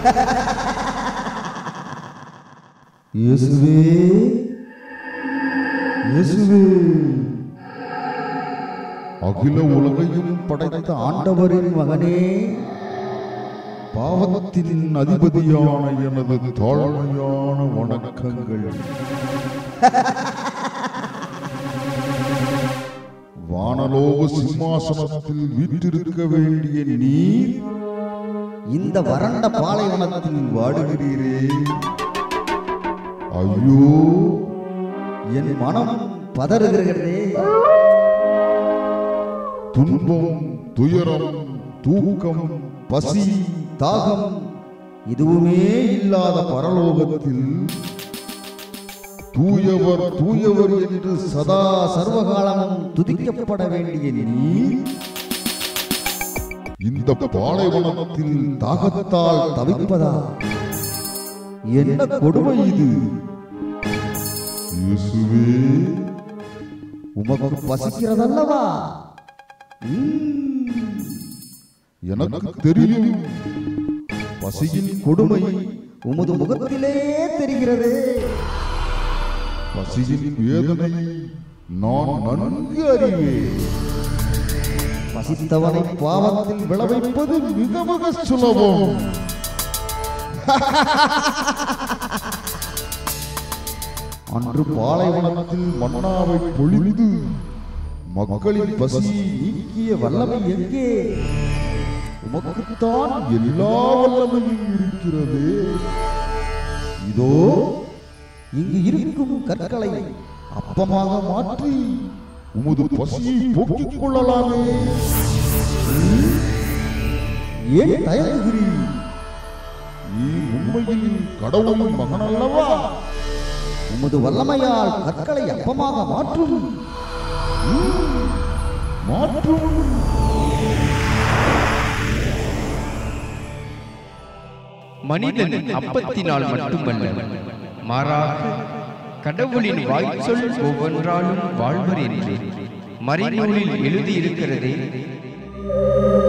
இயேசுவே இயேசுவே அகில உலகையும் படைத்த ஆண்டவரின் மகனே பாவத்தின் அதிபதியான எனது தாழ்மையான வணக்கங்கள் வானலோக சிம்மாசனத்தில் வீற்றிருக்க வேண்டிய நீர் இந்த வறண்ட பாலைவனத்தில் வாடுகிறீரே ஐயோ என் மனம் பதறுகிறதே துன்பம் துயரம் தூக்கம் பசி தாகம் எதுவுமே இல்லாத பரலோகத்தில் தூயவர் தூயவர் என்று சதா சர்வகாலமும் துதிக்கப்பட வேண்டிய நீர் இந்த பாலைவனத்தில் தாகத்தால் தவிப்பதா என்ன கொடுமை இது இயேசுவே உமக்கு பசிக்கிறதல்லவா ம், எனக்கு தெரியும் பசியின் கொடுமை உமது முகத்திலே தெரிகிறது பசியின் வேதனை நான் நன்கு அறிவேன் பசித்தவனை பாவத்தில் விளைவிப்பது மிக மிக சுலபம் அன்று பாலைவனத்தில் மன்னாவை பொழிந்து மக்களின் பசியை நீக்கிய வல்லமை எங்கே உமக்குத்தான் எல்லா வல்லமையும் இருக்கிறது இதோ இங்கு இருக்கும் கற்களை அப்பமாக மாற்றி உமது பசியை போக்கிக் கொள்ளலாமே ம்? ஏன் தயங்குகிறீர் நீ உண்மையில் கடவுளின் மகன் அல்லவா உமது வல்லமையால் கற்களை அப்பமாக மாற்றும் ம், மாற்றும் மனிதன் அப்பத்தினால் மட்டுமல்ல மாறாக கடவுளின் வாய்ச்சொல் ஒவ்வொன்றாலும் வாழ்வர் என்று மறைநூலில் எழுதியிருக்கிறதே